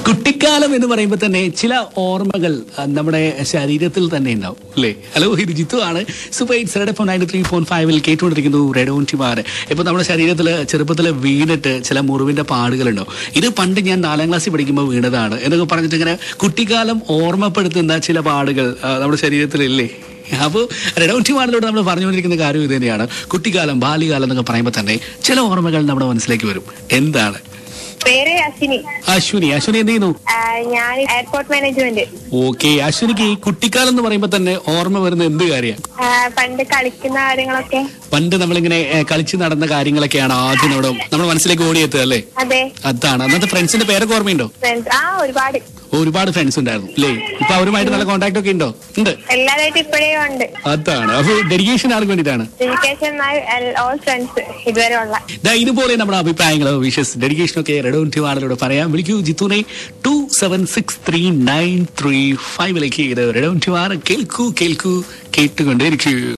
കുട്ടിക്കാലം എന്ന് പറയുമ്പോൾ തന്നെ ചില ഓർമ്മകൾ ആ, നമ്മുടെ ശരീരത്തിൽ തന്നെ ഉണ്ടാവും അല്ലേ ഹലോ ഇത് ജിത്തു ആണ് super eight red FM ninety three ഫോൺ ഫൈവിൽ കേട്ടുകൊണ്ടിരിക്കുന്നു റെഡോൺ ടിമാർ ഇപ്പൊ നമ്മുടെ ശരീരത്തിൽ ചെറുപ്പത്തിൽ വീണിട്ട് ചില മുറിവിന്റെ പാടുകളുണ്ടാവും ഇത് പണ്ട് ഞാൻ നാലാം ക്ലാസ്സിൽ പഠിക്കുമ്പോൾ വീണതാണ് എന്നൊക്കെ പറഞ്ഞിട്ട് ഇങ്ങനെ കുട്ടിക്കാലം ഓർമ്മപ്പെടുത്തുന്ന ചില പാടുകൾ ആ, നമ്മുടെ ശരീരത്തിലില്ലേ അപ്പോൾ റെഡൗട്ടി വാർഡിലൂടെ നമ്മൾ പറഞ്ഞുകൊണ്ടിരിക്കുന്ന കാര്യം ഇത് തന്നെയാണ് കുട്ടിക്കാലം ബാല്യകാലം എന്നൊക്കെ പറയുമ്പോൾ തന്നെ ചില ഓർമ്മകൾ നമ്മുടെ മനസ്സിലേക്ക് വരും എന്താണ് പേര് അശ്വിനി അശ്വിനി അശ്വിനി എന്ത് ചെയ്യുന്നു ആ, ഞാൻ എയർപോർട്ട് മാനേജ്മെന്റ് ഓക്കെ അശ്വിനിക്ക് ഈ കുട്ടിക്കാലം എന്ന് പറയുമ്പോൾ തന്നെ ഓർമ്മ വരുന്ന എന്ത് കാര്യമാണ് ആ, പണ്ട് കളിക്കുന്ന കാര്യങ്ങളൊക്കെ പണ്ട് നമ്മളിങ്ങനെ ഏ, കളിച്ച് നടന്ന കാര്യങ്ങളൊക്കെയാണ് ആദ്യം നമ്മുടെ നമ്മുടെ മനസ്സിലേക്ക് ഓടിയെത്തുക അല്ലേ അതെ അതാണ് അന്നത്തെ ഫ്രണ്ട്സിന്റെ പേരൊക്കെ ഓർമ്മയുണ്ടോ ഫ്രണ്ട്സ് ആ ഒരുപാട് ഒരുപാട് ഫ്രണ്ട്സ് ഉണ്ടായിരുന്നു അല്ലേ ഇപ്പൊ അവരുമായിട്ട് നല്ല കോൺടാക്ട് ഒക്കെ ഉണ്ടോ ഉണ്ട് എല്ലാവരായിട്ട് ഇപ്പോഴേ ഉണ്ട് അതാണ് അപ്പൊ ഡെഡിക്കേഷൻ ആർക്ക് വേണ്ടിയിട്ടാണ് എഡ്യൂക്കേഷൻ ഓൾ ഫ്രണ്ട്സ് ഇതുവരെ ഉള്ള ദാ ഇതുപോലെ നമ്മുടെ അഭിപ്രായങ്ങളോ വിഷസ് ഡെഡിക്കേഷൻ ഒക്കെ റെഡോൺ ടിവാണിലൂടെ പറയാം വിളിക്കൂ ജിത്തുനെ two seven six three nine three ഫൈവിലേക്ക് ഇത് റെഡോൺ ടിവാർ കേൾക്കൂ കേൾക്കൂ കേട്ടുകൊണ്ടേയിരിക്കൂ